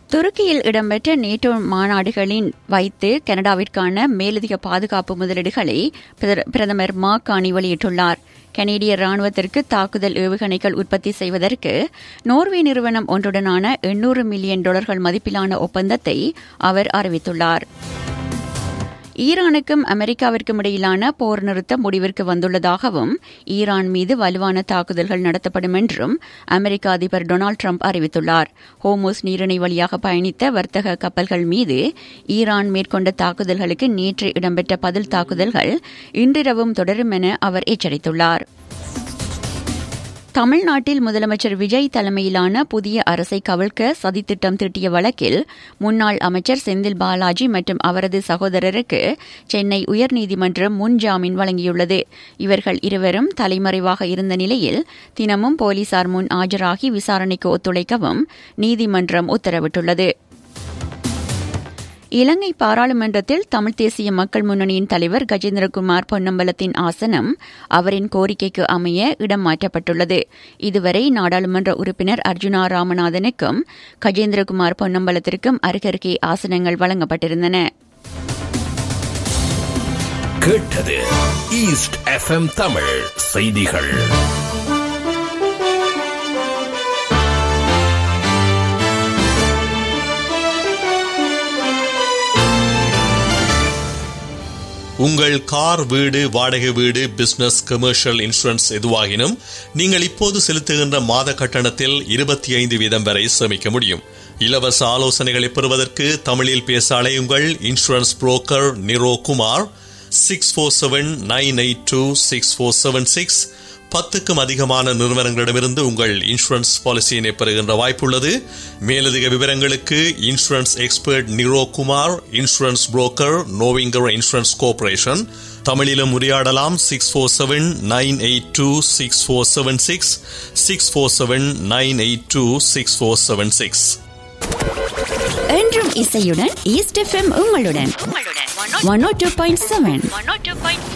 துருக்கியில் இடம்பெற்ற நேட்டோ மாநாடுகளின் வைத்து கனடாவிற்கான மேலதிக பாதுகாப்பு முதலீடுகளை பிரத- பிரதமர் மாக்கானி வெளியிட்டுள்ளார் கனேடிய ராணுவத்திற்கு தாக்குதல் ஏவுகணைகள் உற்பத்தி செய்வதற்கு நோர்வே நிறுவனம் ஒன்றுடனான எண்ணூறு மில்லியன் டாலர்கள் மதிப்பிலான ஒப்பந்தத்தை அவர் அறிவித்துள்ளார் ஈரானுக்கும் அமெரிக்காவிற்கும் இடையிலான போர் நிறுத்த முடிவிற்கு வந்துள்ளதாகவும் ஈரான் மீது வலுவான தாக்குதல்கள் நடத்தப்படும் என்றும் அமெரிக்க அதிபர் டொனால்டு ட்ரம்ப் அறிவித்துள்ளார் ஹோமோஸ் நீரிணை வழியாக பயணித்த வர்த்தக கப்பல்கள் மீது ஈரான் மேற்கொண்ட தாக்குதல்களுக்கு நேற்று இடம்பெற்ற பதில் தாக்குதல்கள் இன்றிரவும் தொடரும் என அவர் எச்சரித்துள்ளார் தமிழ்நாட்டில் முதலமைச்சர் விஜய் தலைமையிலான புதிய அரசை கவிழ்க்க சதித்திட்டம் தீட்டிய வழக்கில் முன்னாள் அமைச்சர் செந்தில் பாலாஜி மற்றும் அவரது சகோதரருக்கு சென்னை உயர்நீதிமன்றம் முன்ஜாமீன் வழங்கியுள்ளது இவர்கள் இருவரும் தலைமறைவாக இருந்த நிலையில் தினமும் போலீசார் முன் ஆஜராகி விசாரணைக்கு ஒத்துழைக்கவும் நீதிமன்றம் உத்தரவிட்டுள்ளது இலங்கை பாராளுமன்றத்தில் தமிழ் தேசிய மக்கள் முன்னணியின் தலைவர் கஜேந்திரகுமார் பொன்னம்பலத்தின் ஆசனம் அவரின் கோரிக்கைக்கு அமைய இடம் மாற்றப்பட்டுள்ளது இதுவரை நாடாளுமன்ற உறுப்பினர் அர்ஜுனா ராமநாதனுக்கும் கஜேந்திரகுமார் பொன்னம்பலத்திற்கும் அருகருகே ஆசனங்கள் வழங்கப்பட்டிருந்தன கேட்டது ஈஸ்ட் எஃப்எம் தமிழ் செய்திகள் உங்கள் கார் வீடு வாடகை வீடு பிசினஸ் கமர்ஷியல் இன்சூரன்ஸ் எதுவாகினும் நீங்கள் இப்போது செலுத்துகின்ற மாத கட்டணத்தில் இருபத்தி ஐந்து வீதம் வரை சேமிக்க முடியும் இலவச ஆலோசனைகளை பெறுவதற்கு தமிழில் பேச அலையுங்கள் insurance broker Niro Kumar six four seven nine eight two six four seven six பத்துக்கும் அதிகமான நிறுவனங்களிடமிருந்து உங்கள் இன்சூரன்ஸ் பாலிசியினை பெறுகின்ற வாய்ப்புள்ளது மேலதிக விவரங்களுக்கு insurance expert Niro Kumar insurance broker Novinger insurance corporation தமிழிலும் உரையாடலாம் six four seven nine eight two six four seven six six four seven nine eight two six four seven six என்றும் இசையுடன் ஈஸ்ட் எஃப்எம் உங்களுடன் one O two point seven